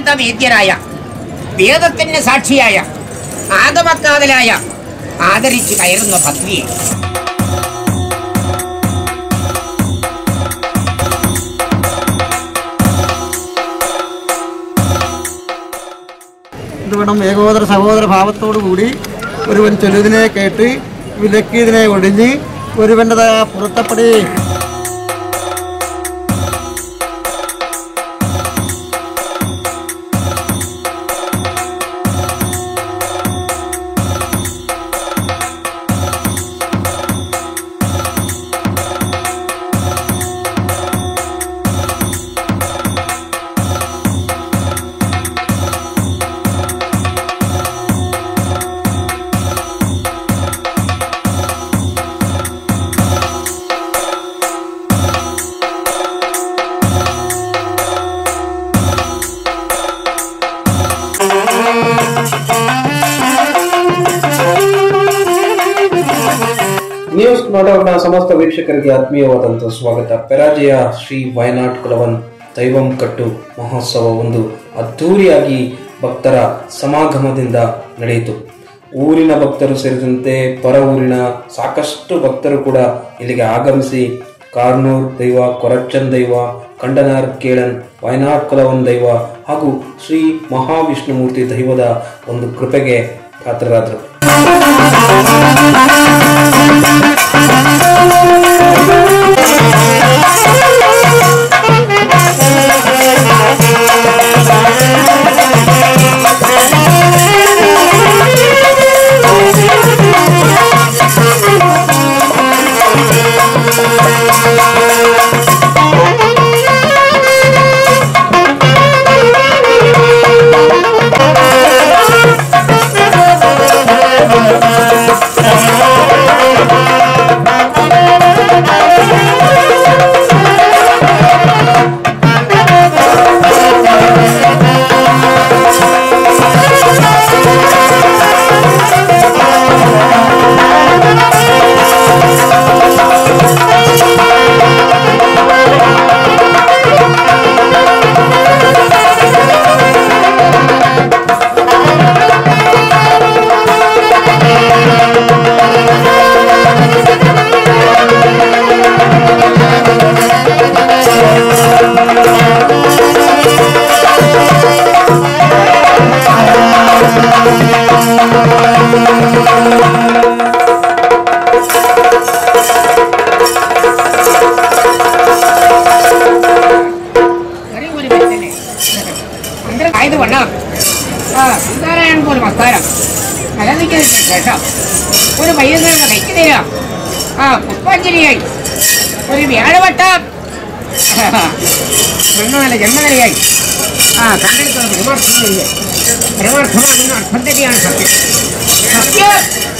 വേദവേദ്യനായ വേദത്തിന് സാക്ഷിയായ ആഗമക്കാതലായ ആദരിച്ച് കയറുന്ന ഭക്തിയെ ഇതുവേണം ഏകോദര സഹോദര ഭാവത്തോടു കൂടി ഒരുവൻ ചൊല്ലുതിനെ കേട്ട് വിലക്കിയതിനെ ഒടിഞ്ഞ് ഒരുവൻ്റെ പുറത്തപ്പടി ನ್ಯೂಸ್ ನೋಡೋಣ ಸಮಸ್ತ ವೀಕ್ಷಕರಿಗೆ ಆತ್ಮೀಯವಾದಂತಹ ಸ್ವಾಗತ ಪರಾಜಯ ಶ್ರೀ ವಯನಾಡ್ ಕುಲವನ್ ದೈವಂ ಕಟ್ಟು ಮಹೋತ್ಸವ ಒಂದು ಅದ್ಧೂರಿಯಾಗಿ ಭಕ್ತರ ಸಮಾಗಮದಿಂದ ನಡೆಯಿತು ಊರಿನ ಭಕ್ತರು ಸೇರಿದಂತೆ ಪರ ಊರಿನ ಸಾಕಷ್ಟು ಭಕ್ತರು ಕೂಡ ಇಲ್ಲಿಗೆ ಆಗಮಿಸಿ ಕಾರ್ನೂರ್ ದೈವ ಕೊರಚ್ಚನ್ ದೈವ ಕಂಡನಾರ್ ಕೇಳನ್ ವಯನಾಡ್ ಕುಲವನ್ ದೈವ ಹಾಗೂ ಶ್ರೀ ಮಹಾವಿಷ್ಣುಮೂರ್ತಿ ದೈವದ ಒಂದು ಕೃಪೆಗೆ ಪಾತ್ರರಾದರು ചെറിയ ഒരു വ്യക്തനെ അന്തരം ആയതുകൊണ്ട് ആ സീതാരായണൻ പോലും അത്താരം നിലനിൽക്കുന്നതിന് ശേഷം ഒരു വൈകുന്നേരം കഴിക്കുന്നില്ല ആ പുഷ്പാഞ്ജലിയായി ഒരു വ്യാഴവട്ടം നല്ല ജന്മനിലയായി ആ കണ്ടെടുക്കുന്ന പരമാർത്ഥമില്ല പരമാർത്ഥമാകുന്ന അർത്ഥം തന്നെയാണ് സത്യം സത്യം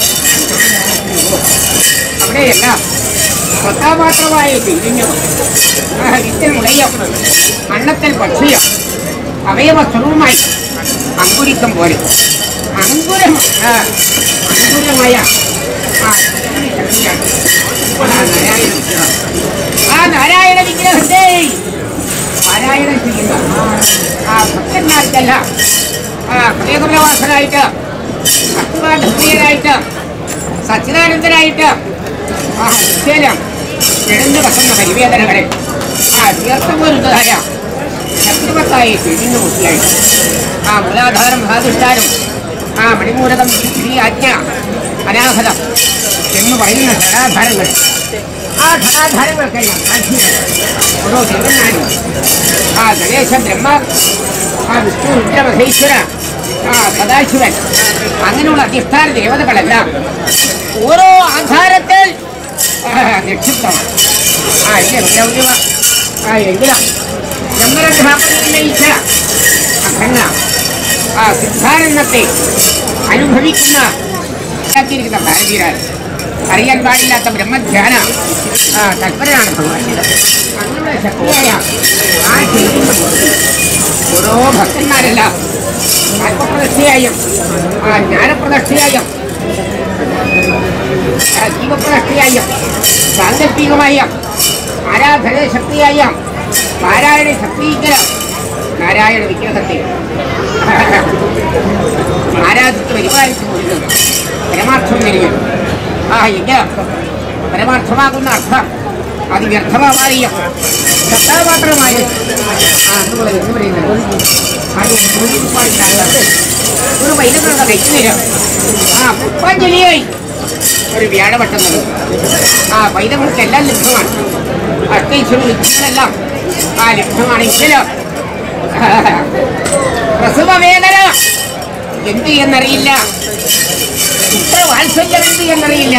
അവിടെയല്ല കഥാപാത്രമായ തിരിഞ്ഞു വിത്തിൽ മുളയും അണ്ണത്തിൽ പക്ഷിയും അവയവ സ്വരൂപമായി അങ്കുരിക്കം പോലെ അങ്കുരം ആ, അങ്കുരമായ ആ ശക്തിയാണ് ആ നാരായണ വിഗ്രഹം ആ നാരായണ വിഗ്രഹത്തെ പാരായണം ചെയ്യുന്ന ആ ഭക്തന്മാർക്കല്ല ആ ഹൃദയകുലവാസനായിട്ട് ഭക്തിവാദപ്രിയനായിട്ട് സച്ചിദാനന്ദനായിട്ട് ആ നിശ്ചയം എഴുന്നു വെക്കുന്ന പരിവേദനകളെ ആ തീർത്ഥപോരുന്നതായ ശത്രുവത്തായി തിരിഞ്ഞു മുട്ടിയായിട്ട് ആ മൂലാധാരം മഹാദുഷ്ടാരം ആ മണിമൂലകം ശ്രീ ആജ്ഞ അനാഹതം എന്ന് പറയുന്ന ഘടാധാരങ്ങൾ ആ ഘടാധാരങ്ങൾക്കെല്ലാം സാക്ഷിയാണ് ഓരോ ദേവന്മാരും ആ ഗണേശ ബ്രഹ്മ ആ വിഷ്ണു രുദ്രമഹേശ്വര ആ സദാശിവൻ അങ്ങനെയുള്ള അധിഷ്ഠാന ദേവതകളെല്ലാം ഓരോ ആധാരത്തിൽ ആ, നിക്ഷിപ്തമാണ് ആ ഇല്ല ഗൗരവ ആ എങ്കിലും ബ്രഹ്മരഥ അഖണ്ഡ ആ സിദ്ധാനന്ദത്തെ അനുഭവിക്കുന്ന ാക്കിയിരിക്കുന്ന ഭാരതീയരാണ് അറിയാൻ പാടില്ലാത്ത ബ്രഹ്മധ്യാന ആ തൽപരനാണ് ഭഗവാൻ അങ്ങനെ ശക്തിയായ ആ ചെയ്യുന്ന ഓരോ ഭക്തന്മാരെല്ലാം ആത്മപ്രദക്ഷയായും ആ ജ്ഞാനപ്രദക്ഷയായും ആ ജീവപ്രദക്ഷയായും സാങ്കല്പികമായ ആരാധന ശക്തിയായ പാരായണ ശക്തിയിക്കൽ നാരായണ വിഗ്രഹത്തെ ആരാധിച്ച് പരിപാലിച്ചു കൊണ്ടിരുന്നത് പരമാർത്ഥം തരികയും ആ എങ്കിൽ പരമാർത്ഥമാകുന്ന അർത്ഥം അത് വ്യർത്ഥമാവാറിയ കഥാപാത്രമായി ആ എന്നുള്ളത് എന്ന് പറയുന്നത് അത് സൂചിപ്പാടില്ലാത്ത ഒരു വൈദ്യുതരുടെ കഴിക്കുന്നില്ല ആ പുഷ്പാഞ്ജലിയായി ഒരു വ്യാഴവട്ടം നൽകും ആ വൈദ്യങ്ങൾക്കെല്ലാം ലഭ്യമാണ് അത്യവശ്യം ലഭ്യങ്ങളെല്ലാം ആ ലഭ്യമാണെങ്കിലും പ്രസവ വേദന എന്ത് എന്നറിയില്ല ഇത്ര വാത്സല്യം എന്ത് എന്നറിയില്ല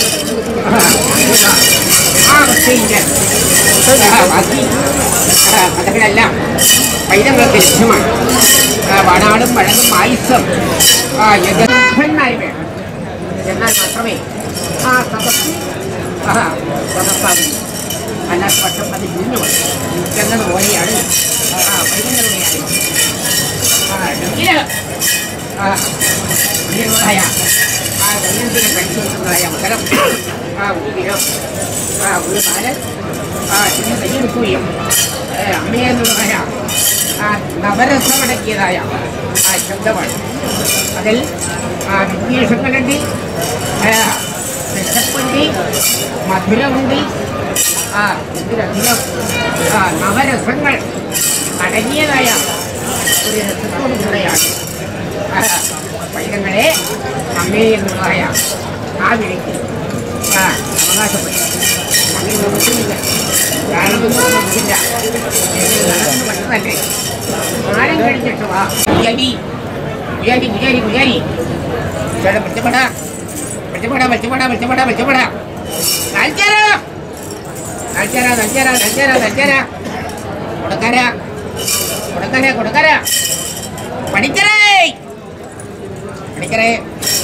ആ അവസ്ഥയില്ല ആ, ബാക്കി ആ, കഥകളെല്ലാം വൈദ്യങ്ങൾക്ക് ലഭ്യമാണ് ആ, വടാടും പഴകും ആയുസം ആ യജന്മാരി വേണം എന്നാൽ മാത്രമേ ആ സദസ് ആ സദസ്സാകുന്നു അല്ലാത്ത പക്ഷം അത് ശൂന്യമാണ് എന്നതുപോലെയാണ് ആ വൈദ്യങ്ങളുടെ കാര്യം ആ എങ്കില് ആ ഉയർന്നതായ ആ ദൈനംദിന കഴിച്ചുകൊണ്ടുള്ളതായ അവസരം ആ ഒരു ദിനം ആ ഒരു ബാലൻ ആ ഇതിന് കൈയെടുക്കുകയും ഏ, അമ്മയെന്നുള്ളതായ ആ നവരസമടക്കിയതായ ആ ശബ്ദമാണ് അതിൽ ആ വിദ്വേഷങ്ങളുണ്ട് ആ, വിശപ്പുണ്ട് മധുരമുണ്ട് ആ ഇതിലധികം ആ നവരസങ്ങൾ അടങ്ങിയതായ ഒരു രസത്തോടു കൂടെയാണ് ആ, പൈതങ്ങളെ അമ്മേ എന്നുള്ളതായ ആ വിളിക്ക് ആ അവകാശപ്പെട്ടു അങ്ങനെ നമുക്കില്ല കാരണമൊന്നും നമുക്കില്ല നടന്നു പെട്ടതല്ലേ ആരും കഴിഞ്ഞിട്ട് വാ പുജാരി പുജാരി പുജാരി പുജാരി ചേട്ടാ മെച്ചപ്പെടാ മെച്ചപ്പെടാ മെച്ചപ്പെടാ മെച്ചപ്പെടാ മെച്ചപ്പെടാ നൽചാരാ നൽചാരാ നൽചാരാ നൽചാരാ നൽചാരാ കൊടുക്കാരാ കൊടുക്കാരാ കൊടുക്കാരാ പഠിക്കറേ പഠിക്കറേ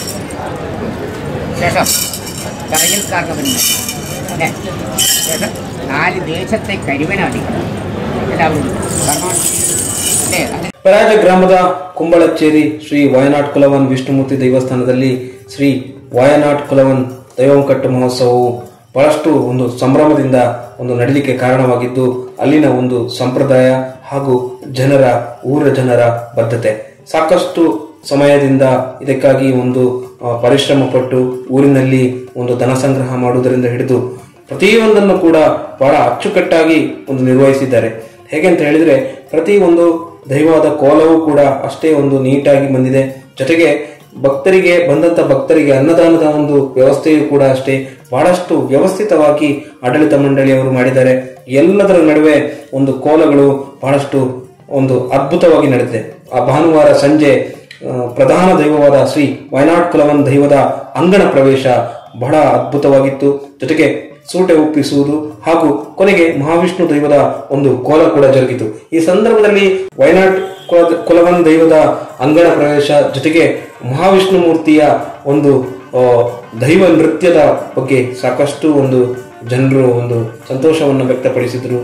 ശേഷം തറയിൽക്കാർക്ക് വരുന്നു അല്ലേ ശേഷം നാല് ദേശത്തെ കരുവനാടിക്കണം എല്ലാവരും കാരണം അല്ലേ അത് ಪರಾಜ ಗ್ರಾಮದ ಕುಂಬಳಚ್ಚೇರಿ ಶ್ರೀ ವಯನಾಡ್ ಕುಲವನ್ ವಿಷ್ಣುಮೂರ್ತಿ ದೇವಸ್ಥಾನದಲ್ಲಿ ಶ್ರೀ ವಯನಾಡ್ ಕುಲವನ್ ದೈವಂಕಟ್ಟು ಮಹೋತ್ಸವವು ಬಹಳಷ್ಟು ಒಂದು ಸಂಭ್ರಮದಿಂದ ಒಂದು ನಡೀಲಿಕ್ಕೆ ಕಾರಣವಾಗಿದ್ದು ಅಲ್ಲಿನ ಒಂದು ಸಂಪ್ರದಾಯ ಹಾಗೂ ಜನರ ಊರ ಜನರ ಬದ್ಧತೆ ಸಾಕಷ್ಟು ಸಮಯದಿಂದ ಇದಕ್ಕಾಗಿ ಒಂದು ಆ, ಪರಿಶ್ರಮ ಪಟ್ಟು ಊರಿನಲ್ಲಿ ಒಂದು ಧನ ಸಂಗ್ರಹ ಮಾಡುವುದರಿಂದ ಹಿಡಿದು ಪ್ರತಿಯೊಂದನ್ನು ಕೂಡ ಬಹಳ ಅಚ್ಚುಕಟ್ಟಾಗಿ ಒಂದು ನಿರ್ವಹಿಸಿದ್ದಾರೆ ಹೇಗೆ ಅಂತ ಹೇಳಿದ್ರೆ ಪ್ರತಿ ಒಂದು ದೈವವಾದ ಕೋಲವೂ ಕೂಡ ಅಷ್ಟೇ ಒಂದು ನೀಟಾಗಿ ಬಂದಿದೆ ಜೊತೆಗೆ ಭಕ್ತರಿಗೆ ಬಂದಂತ ಭಕ್ತರಿಗೆ ಅನ್ನದಾನದ ಒಂದು ವ್ಯವಸ್ಥೆಯು ಕೂಡ ಅಷ್ಟೇ ಬಹಳಷ್ಟು ವ್ಯವಸ್ಥಿತವಾಗಿ ಆಡಳಿತ ಮಂಡಳಿಯವರು ಮಾಡಿದ್ದಾರೆ ಎಲ್ಲದರ ನಡುವೆ ಒಂದು ಕೋಲಗಳು ಬಹಳಷ್ಟು ಒಂದು ಅದ್ಭುತವಾಗಿ ನಡೆದಿದೆ ಆ ಭಾನುವಾರ ಸಂಜೆ ಆ, ಪ್ರಧಾನ ದೈವವಾದ ಶ್ರೀ ವಯನಾಡ್ ಕುಲವನ್ ದೈವದ ಅಂಗಣ ಪ್ರವೇಶ ಬಹಳ ಅದ್ಭುತವಾಗಿತ್ತು ಜೊತೆಗೆ ಸೂಟೆ ಒಪ್ಪಿಸುವುದು ಹಾಗೂ ಕೊನೆಗೆ ಮಹಾವಿಷ್ಣು ದೈವದ ಒಂದು ಕೋಲ ಕೂಡ ಜರುಗಿತು ಈ ಸಂದರ್ಭದಲ್ಲಿ ವಯನಾಡ್ ಕುಲ- ಕುಲವನ್ ದೈವದ ಅಂಗಣ ಪ್ರವೇಶ ಜೊತೆಗೆ ಮಹಾವಿಷ್ಣು ಮೂರ್ತಿಯ ಒಂದು ಆ, ದೈವ ನೃತ್ಯದ ಬಗ್ಗೆ ಸಾಕಷ್ಟು ಒಂದು ಜನರು ಒಂದು ಸಂತೋಷವನ್ನು ವ್ಯಕ್ತಪಡಿಸಿದರು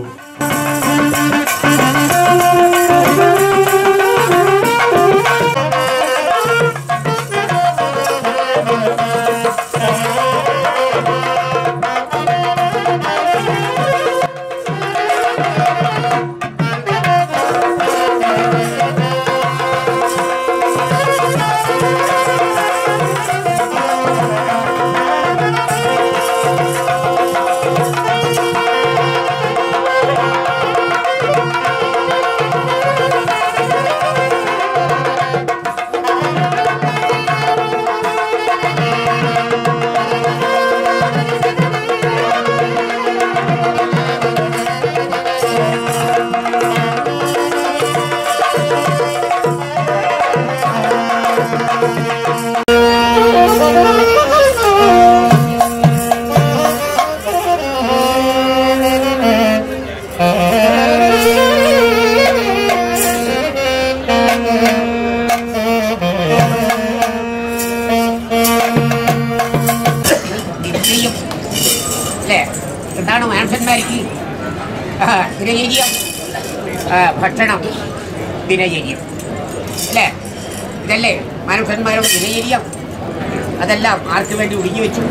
ദിനചര്യം അല്ലേ എന്താണ് മനുഷ്യന്മാർക്ക് ആ, ദിനചര്യം ആ, ഭക്ഷണം ദിനചര്യം അല്ലേ ഇതല്ലേ മനുഷ്യന്മാരുടെ ദിനചര്യം അതെല്ലാം ആർക്ക് വേണ്ടി ഒഴിഞ്ഞു വെച്ചു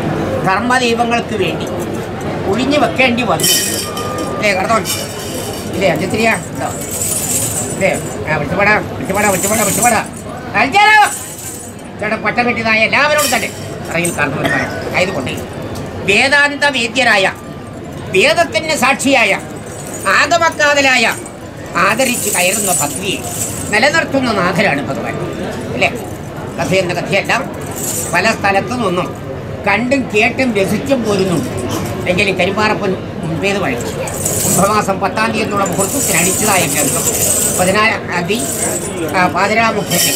ധർമ്മദൈവങ്ങൾക്ക് വേണ്ടി ഒഴിഞ്ഞു വെക്കേണ്ടി വന്നു അല്ലേ കടന്നോൻ ഇല്ലേ അഞ്ചത്തിരിയാ ഉണ്ടോ ഇല്ലേ ആ വിട്ടുപാടാ വിട്ടുപാടാ വിട്ടുപാടാ വിട്ടുപാടാ അഞ്ചാറോ ചേട്ടാ പട്ടം കെട്ടിയതായ എല്ലാവരോടും തന്നെ അറിയിൽ കാരണവന്മാർ ആയതുകൊണ്ട് വേദാന്ത വേദ്യരായ വേദത്തിന് സാക്ഷിയായ ആഗമക്കാതലായ ആദരിച്ച് കയറുന്ന ഭക്തിയെ നിലനിർത്തുന്ന നാഥനാണ് ഭഗവാൻ അല്ലേ കഥ എന്ന കഥയെല്ലാം പല സ്ഥലത്തു നിന്നും കണ്ടും കേട്ടും രസിച്ചും പോരുന്നുണ്ട് എങ്കിലും കരിപ്പാറപ്പൻ മുൻപേത് വഴി കുംഭമാസം പത്താം തീയതിയുള്ള മുഹൂർത്തത്തിന് അടിച്ചതായ ഗ്രന്ഥം പതിനാലാം തീയതി പാതിരാമുഖ്യത്തിൽ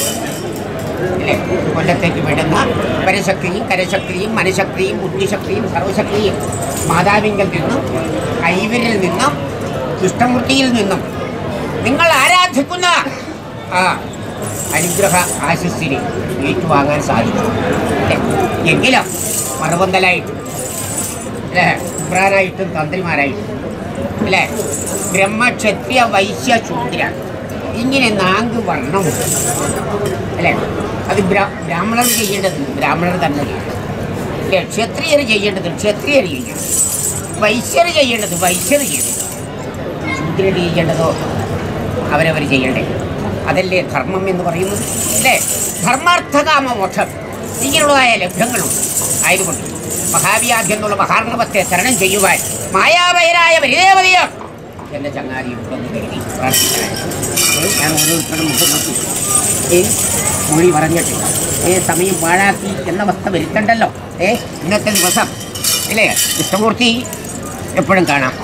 അല്ലേ കൊല്ലത്തേക്ക് വിടുന്ന പരശക്തിയും കരശക്തിയും മനഃശക്തിയും ബുദ്ധിശക്തിയും സർവശക്തിയും മാതാവിങ്കിൽ നിന്നും ഐവരിൽ നിന്നും ദുഷ്ടമൂർത്തിയിൽ നിന്നും നിങ്ങൾ ആരാധിക്കുന്ന ആ അനുഗ്രഹ ആശസ്സിനെ ഏറ്റുവാങ്ങാൻ സാധിക്കും അല്ലേ എങ്കിലും മറുപന്തലായിട്ടും അല്ലേ ഉബ്രാനായിട്ടും തന്ത്രിമാരായിട്ടും അല്ലേ ബ്രഹ്മക്ഷത്രിയ വൈശ്യ ശൂദ്ര ഇങ്ങനെ നാങ്ക് വർണ്ണമുണ്ട് അല്ലേ അത് ബ്രാ ബ്രാഹ്മണർ ചെയ്യേണ്ടത് ബ്രാഹ്മണർ തന്നെ ചെയ്യണം അല്ലേ ക്ഷത്രിയർ ചെയ്യേണ്ടത് ക്ഷത്രിയർ ചെയ്യണം വൈശ്യർ ചെയ്യേണ്ടത് വൈശ്യർ ചെയ്യണം ശൂദ്രർ ചെയ്യേണ്ടതോ അവരവർ ചെയ്യണ്ടേ അതല്ലേ ധർമ്മം എന്ന് പറയുന്നത് അല്ലേ ധർമാർത്ഥകാമ മോക്ഷം ഇങ്ങനെയുള്ളതായ ലഭ്യങ്ങളുണ്ട് ആയതുകൊണ്ട് മഹാവ്യാധി എന്നുള്ള മഹാർണവത്തെ തരണം ചെയ്യുവാൻ മായാമയനായ പരിദേവതയോ എന്റെ ചങ്ങാതി ഉണ്ടെന്ന് കരുതി പ്രാർത്ഥിക്കാൻ ഞാൻ ഓരോരുത്തരുടെ മുഖം നോക്കി ഏ മൊഴി പറഞ്ഞിട്ട് ഏ സമയം പാഴാക്കി എന്ന അവസ്ഥ വരുത്തണ്ടല്ലോ ഏ ഇന്നത്തെ ദിവസം ഇല്ലേ കൃഷ്ണമൂർത്തി എപ്പോഴും കാണാം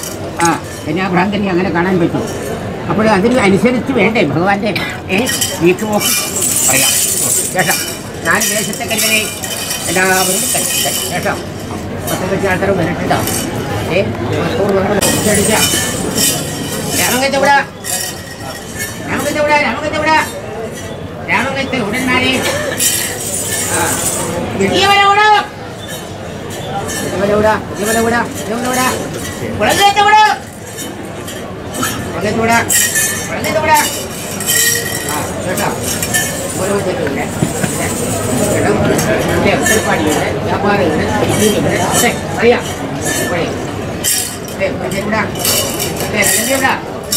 ആ കന്യാഭ്രാന്തനെ അങ്ങനെ കാണാൻ പറ്റും അപ്പോൾ അതിന് അനുസരിച്ച് വേണ്ടേ ഭഗവാന്റെ ഏ വീക്ക് നോക്കി പറയാം ശേഷം നാല് ദേശത്തെ കരുതനെ എല്ലാവരും കരുതട്ടെ. ശേഷം പത്ത് കെട്ടി ആൾക്കാരും വന്നിട്ടുണ്ടോ ഏ മണിക്കൂർ നമ്മൾ ഒറ്റയടിക്കാം രാമങ്കത്തെ ഇവിടെ രാമങ്കത്തെ ഇവിടെ രാമങ്കത്തെ ഇവിടെ രാമങ്കത്തെ ഉടന്മാരെ വലിയവരോട് വലിയവരോടാ വലിയവരോടാ വലിയവരോടാ കുളങ്കത്തെ ഇവിടെ കുളങ്കത്തെ ഇവിടെ കുളങ്കത്തെ ഇവിടെ ആ കേട്ടോ ഓരോ തെറ്റുണ്ട് കേട്ടോ ഇവിടെ ഒത്തിരിപ്പാടിയുണ്ട് വ്യാപാരമുണ്ട് ഇടിയുണ്ട് അതെ അറിയാം ഇവിടെ അതെ കുളങ്കത്തെ ഇവിടെ അതെ കുളങ്കത്തെ ഇവിടെ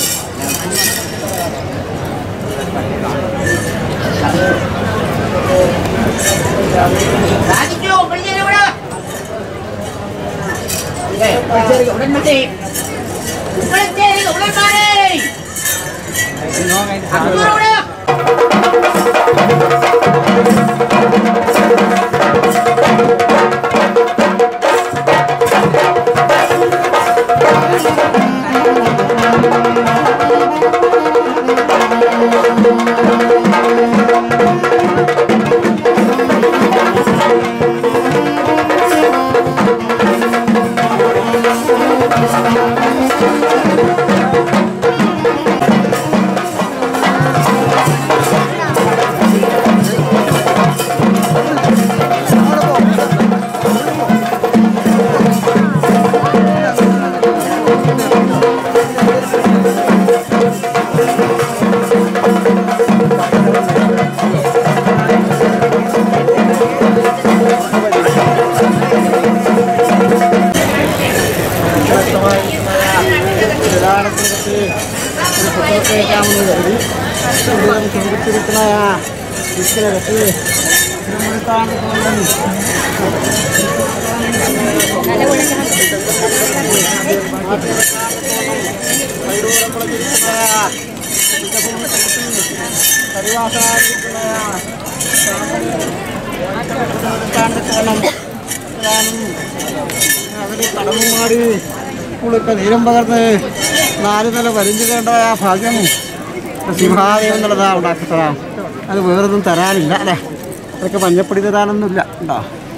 രാജിക്കോ കുളങ്കത്തെ ഇവിടെ അതെ കുളങ്കത്തെ ഉടൻമതി കുളങ്കത്തെ ഉടൻമാരെ അബ്ദുൾ ഇവിടെ പ്രധാനത്തിനെത്തി ഒരു പുസ്തകത്തേക്കാമെന്ന് കരുതി കൂടുതലും ചുമത്തിരിക്കുന്ന വിത്തിനെത്തി അവര് കടന്നു മാറി പുളിക്ക നീരം പകർന്ന് നാല് നില വലിഞ്ഞു കേണ്ട ആ ഭാഗ്യം സിംഹാദേവൻ എന്നുള്ളതാ ഉണ്ടാക്കത്തതാ അത് വേറൊന്നും തരാനില്ല അല്ലേ അതൊക്കെ മഞ്ഞപ്പൊടി തരാനൊന്നുമില്ല ഉണ്ടോ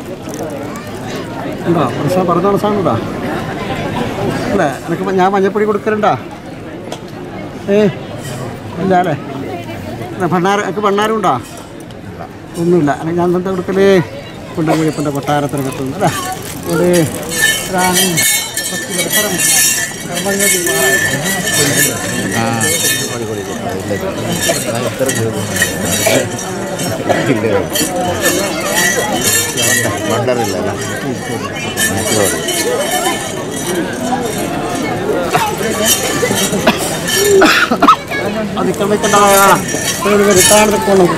ഉണ്ടോ പ്രശ്നം പറഞ്ഞ പ്രശ്നം ഉണ്ടോ അല്ലേ എനിക്ക് ഞാൻ മഞ്ഞപ്പൊടി കൊടുക്കലുണ്ടോ ഏ ഇല്ല അല്ലേ ഭണ്ണാര എനിക്ക് ഭണ്ണാരം ഉണ്ടോ ഒന്നുമില്ല അല്ലെങ്കിൽ ഞാൻ എന്താ കൊടുക്കല് കുണ്ടമുഴിപ്പൻ്റെ കൊട്ടാരത്തിന് കിട്ടുന്നു അല്ലേ ഒരു റാണി പത്ത് വെളുപ്പറം കർമ്മങ്ങതി മണ്ടറില്ല അതിക്കം വെക്കണ്ടായ ഒരു വരുത്താണ് നിൽക്കണം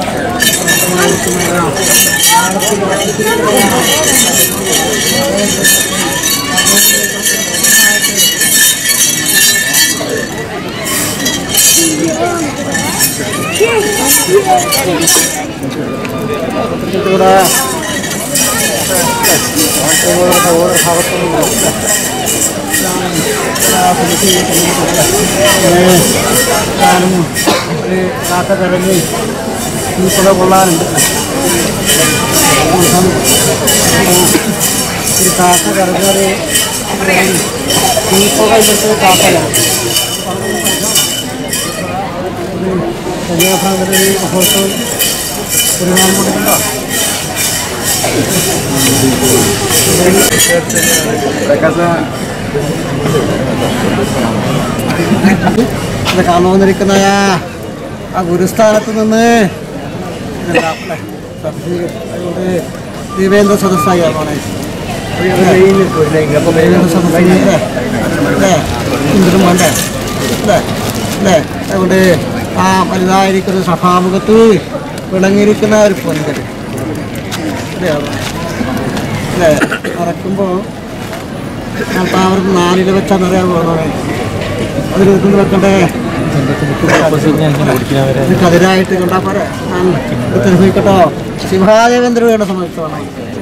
ഇവിടെ ഓരോ ഭാഗത്തും ഞാനും ഒരു കാക്ക കിഴങ്ങി ഈപ്പുക കൊള്ളാനുണ്ട് ഒരു കാക്ക കിടങ്ങാറ് ഈപ്പുക ഇവിടുത്തെ കാക്കയാണ് കന്യാഭാഗത്തിൽ മഹോത്സവം പെരുമാൾ കൊടുക്കണ്ടോ ഇത് കാണു വന്നിരിക്കുന്ന ആ ഗുരുസ്ഥാനത്ത് നിന്ന് ഇതെന്താ, അല്ലേ, സബ്ജി, അതുകൊണ്ട് ദിവ്യേന്ദ്ര സദസ്സായാണ് ഇന്ദ്രൻ വേണ്ടേ അല്ലേ അല്ലേ അതുകൊണ്ട് ആ വലുതായിരിക്കുന്ന സഭാമുഖത്ത് വിളങ്ങിയിരിക്കുന്ന ഒരു പൊൻകൽ അല്ലേ അല്ലേ മറക്കുമ്പോൾ നാൽപ്പാവർക്ക് നാലിൽ വെച്ചാൽ അറിയാൻ പോകുന്നത് അതിൽ നിന്ന് വെക്കണ്ടേ ഇത് കതിരായിട്ട് കണ്ടാ പോരെ തെളിയിക്കട്ടോ ശിവഹാദേവേന്ദ്ര വേണ്ട സമയത്താണ്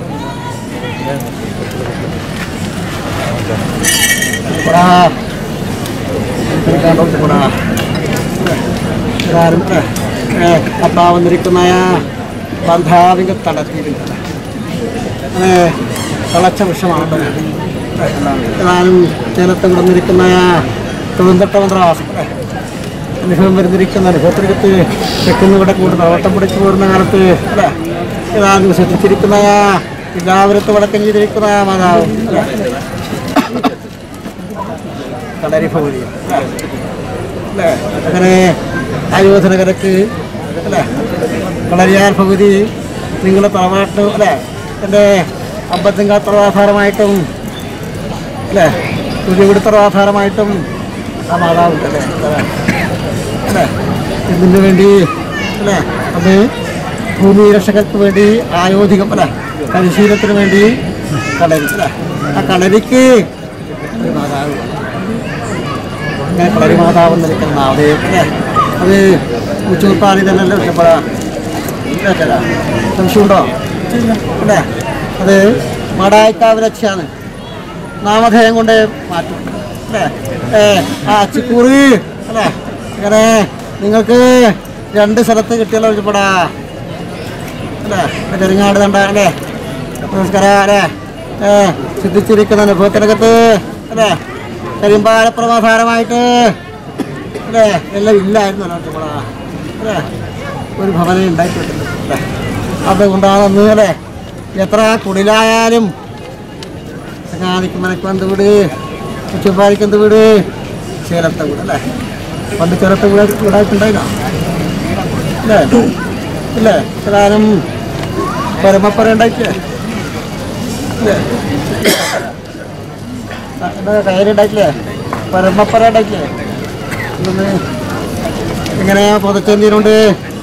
അപ്പാ വന്നിരിക്കുന്ന ബന്ധാവിക തടത്തിയിട്ടുണ്ട് അങ്ങനെ തളച്ച വൃക്ഷമാണ് ഏതാനും ചേലത്ത് കിടന്നിരിക്കുന്ന തൊഴുന്തട്ട മന്ത്രവാസം അനുഭവം വരുന്നിരിക്കുന്ന അനുഭവത്തിനകത്ത് തെക്കുന്ന ഇവിടെ കൂടെ പ്രവർത്തം പിടിച്ചു പോരുന്ന കാലത്ത് അല്ലേ ഏതാനും ശ്രദ്ധിച്ചിരിക്കുന്ന എല്ലാവരത്ത് വടക്കം ചെയ്തിരിക്കുന്ന മാതാവ് അല്ലേ കളരി ഭൗതി അല്ലേ അങ്ങനെ ആയോധനകരക്ക് അല്ലേ കളരിയാർ ഭഗവതി നിങ്ങളുടെ തറവാട്ട് അല്ലേ എൻ്റെ അമ്പത്തിങ്കാത്ര ആധാരമായിട്ടും അല്ലേ തുലിവിടുത്തറ ആധാരമായിട്ടും ആ മാതാവുണ്ട് അല്ലേ അല്ലേ അല്ലേ ഇതിന് വേണ്ടി അല്ലേ അത് ഭൂമി രക്ഷകർക്ക് വേണ്ടി ആയോധികം അല്ലേ പരിശീലനത്തിന് വേണ്ടി കളരി അല്ലേ ആ കളരിക്ക് ഒരു മാതാവ് അങ്ങനെ കളരി മാതാവ് നിൽക്കുന്ന അവിടെ അല്ലേ അത് ഉച്ചൂർപ്പാണി തന്നെയല്ലേ ഇഷ്ടപ്പെടാ കേട്ടല്ല സംശയമുണ്ടോ അല്ലേ അത് മടായിക്കാവ് രക്ഷയാണ് നാമധേയം കൊണ്ട് മാറ്റും അല്ലേ ഏ ആ ചിക്കൂറ് അല്ലേ അങ്ങനെ നിങ്ങൾക്ക് രണ്ട് സ്ഥലത്ത് കിട്ടിയല്ലോ ഒരുപാടാ അല്ലേ ചെറുങ്ങാട് തണ്ട അല്ലേ നമസ്കാരം അല്ലേ ഏ സിദ്ധിച്ചിരിക്കുന്ന അനുഭവത്തിനകത്ത് അല്ലേ കരിമ്പാലപ്രമാധാരമായിട്ട് അല്ലേ എല്ലാം ഇല്ലായിരുന്നു ഒരുപാടാ അല്ലേ ഒരു ഭവനം ഉണ്ടായിട്ടുണ്ട് അല്ലേ അതുകൊണ്ടാണ് അന്ന് അല്ലേ എത്ര കുടിലായാലും ചങ്ങാതിക്ക് മനക്കുവന്ത് വീട് ഉച്ചപ്പാലിക്കന്ത് വീട് ചേലത്തെ വീട് അല്ലേ പണ്ട് ചേലത്തെ വീട് വീടായിട്ടുണ്ടായില്ല അല്ലേ ഇല്ലേ ഏതാനും പരമപ്പര ഉണ്ടായിട്ടില്ലേ ഇല്ലേ ആ, എന്താ കയറുണ്ടായിട്ടില്ലേ പരമപ്പര ഉണ്ടായിട്ടില്ലേ ഇതൊന്ന് ഇങ്ങനെ പുതച്ചെന്തിനുണ്ട്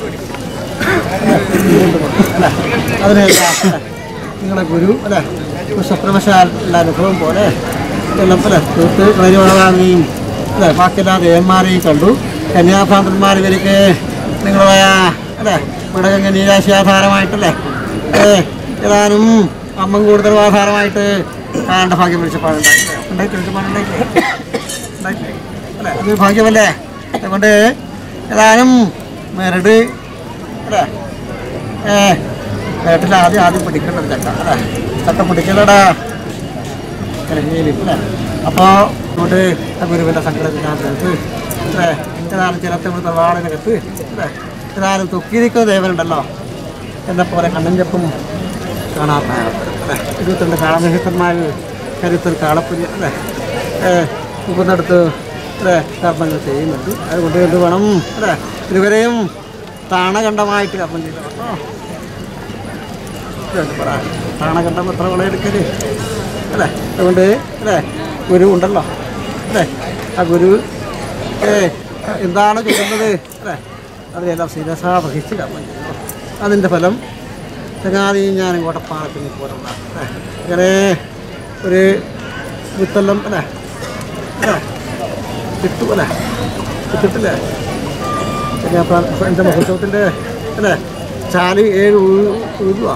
അല്ലേ അതിന് നിങ്ങളുടെ ഗുരു അല്ലേ സ്വപ്നവശാൽ അനുഭവം പോലെ എല്ലാം അല്ലേ തീർത്ത് കളരി വാങ്ങുകയും അല്ലേ ബാക്കിയെല്ലാ ദേവന്മാരെയും കണ്ടു കന്യാഭാന്തന്മാർ ഇവർക്ക് നിങ്ങളുമായ അല്ലേ വിടകങ്ങ നീരാശി ആധാരമായിട്ടല്ലേ ഏ ഏതാനും അമ്മം കൂടുതൽ ആധാരമായിട്ട് കാണേണ്ട ഭാഗ്യം വിളിച്ചപ്പാടുണ്ടായി ഉണ്ടായിട്ട് വിളിച്ചപ്പാടുണ്ടായില്ലേ ഉണ്ടായില്ലേ അല്ലേ അത് ഭാഗ്യമല്ലേ അതുകൊണ്ട് ഏതാനും മെരട് അല്ലേ ഏ വീട്ടിൽ ആദ്യം ആദ്യം പിടിക്കേണ്ടത് ചക്ക അല്ലേ ചക്ക പിടിക്കലടാ അല്ലേ അപ്പോൾ ഇങ്ങോട്ട് ആ ഗുരുവിൻ്റെ സങ്കടത്തിനകത്ത് അല്ലേ ഏതാനും ചിലത്തെ ഇവിടുത്തെ വാടിനകത്ത് അല്ലേ ഏതാനും തൊക്കിയിരിക്കുന്ന ദേവനുണ്ടല്ലോ എന്നെ പോലെ കണ്ണഞ്ചപ്പും കാണാത്ത അല്ലേ ഇരുപത്തിരണ്ട് കാളമഹിത്തന്മാർ കരുത്തിൽ കാളപ്പുരി അല്ലേ ഏ ഉപ്പുന്നിടത്ത് അല്ലേ കർമ്മങ്ങൾ ചെയ്യുന്നുണ്ട് അതുകൊണ്ട് എന്ത് വേണം അല്ലേ ഇരുവരെയും താണകണ്ഠമായിട്ട് കർമ്മം ചെയ്തു കേട്ടോ ഇതുണ്ട് പറ താണകണ്ഠം എത്ര വിളയെടുക്കല് അല്ലേ അതുകൊണ്ട് അല്ലേ ഗുരു ഉണ്ടല്ലോ അല്ലേ ആ ഗുരു ഏ എന്താണ് ചൊല്ലുന്നത് അല്ലേ അതിലെല്ലാം ശിരസ വഹിച്ച് കർമ്മം ചെയ്യുന്നു അതിൻ്റെ ഫലം ചങ്ങാതി ഞാൻ ഇങ്ങോട്ട് പാണത്തിന് പോലുള്ള ഇങ്ങനെ ഒരു വിത്തെല്ലാം അല്ലേ അല്ലേ കിട്ടു അല്ലേ കിട്ടിട്ടില്ലേ പിന്നെ അപ്പം എൻ്റെ മഹോത്സവത്തിൻ്റെ അല്ലേ ചാല് ഏഴ് ഊതുവാ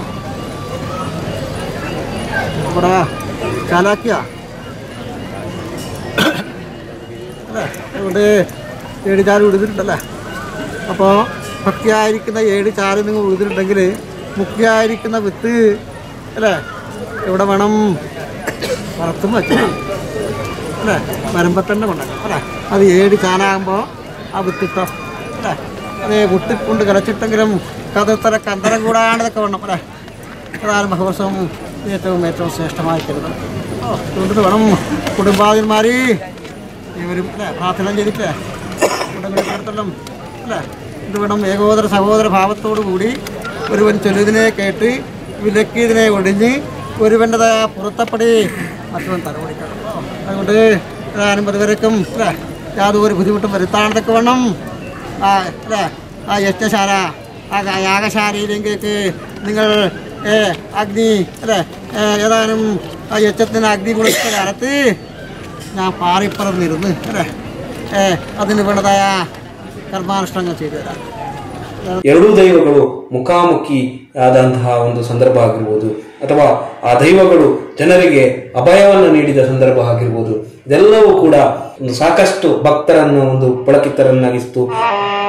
നമ്മുടെ ചാലാക്കിയ അല്ലേ അതുകൊണ്ട് ഏഴ് ചാല് ഉഴുതിട്ടുണ്ടല്ലേ അപ്പോൾ ഭക്തിയായിരിക്കുന്ന ഏഴ് ചാല് നിങ്ങൾ ഉഴുതിട്ടുണ്ടെങ്കിൽ മുഖ്യമായിരിക്കുന്ന വിത്ത് അല്ലേ എവിടെ വേണം വളർത്തും വെച്ചു അല്ലേ മരമ്പത്തന്നെ കൊണ്ടാക്കാം അല്ലേ അത് ഏഴ് ചാലാകുമ്പോൾ ആ വിത്തിട്ടോ അല്ലേ അത് മുട്ടിക്കൊണ്ട് കലച്ചിട്ടെങ്കിലും കഥത്തര കന്തരം കൂടാണ്ടതൊക്കെ വേണം അല്ലേ അതാണ് മഹോത്സവം ഏറ്റവും ഏറ്റവും ശ്രേഷ്ഠമായി കരുതണം ഓ അതുകൊണ്ട് വേണം കുടുംബാതിന്മാർ ഇവരും അല്ലേ പ്രാർത്ഥന ചെയ്തിട്ട് കുടുംബത്തിലും അല്ലേ ഇത് വേണം ഏകോദര സഹോദര ഭാവത്തോടു കൂടി ഒരുവൻ ചൊല്ലുതിനെ കേട്ട് വിലക്കിയതിനെ ഒടിഞ്ഞ് ഒരുവൻ്റെതായ പുറത്തപ്പടി മറ്റവൻ തലമുടിക്കണം അതുകൊണ്ട് ഞാനും അതുവരേക്കും അല്ലേ യാതൊരു ബുദ്ധിമുട്ടും വരുത്താണ്ടതൊക്കെ വേണം ആ അല്ലേ ആ യജ്ഞശാല ആ യാ- യാഗശാലയിലേക്ക് നിങ്ങൾ ഏ അഗ്നി അല്ലേ ഏ, ഏതാനും ആ യജ്ഞത്തിന് അഗ്നി കൊടുത്ത കാലത്ത് ഞാൻ പാറിപ്പറന്നിരുന്ന് അല്ലേ ഏ അതിന് വേണ്ടതായ കർമാനുഷ്ഠാനങ്ങൾ ചെയ്തു തരാം ಎರಡೂ ದೈವಗಳು ಮುಖಾಮುಖಿ ಆದಂತಹ ಒಂದು ಸಂದರ್ಭ ಆಗಿರ್ಬೋದು ಅಥವಾ ಆ ದೈವಗಳು ಜನರಿಗೆ ಅಭಯವನ್ನು ನೀಡಿದ ಸಂದರ್ಭ ಆಗಿರ್ಬೋದು ಇದೆಲ್ಲವೂ ಕೂಡ ಒಂದು ಸಾಕಷ್ಟು ಭಕ್ತರನ್ನು ಒಂದು ಪುಳಕಿತರನ್ನಾಗಿಸ್ತು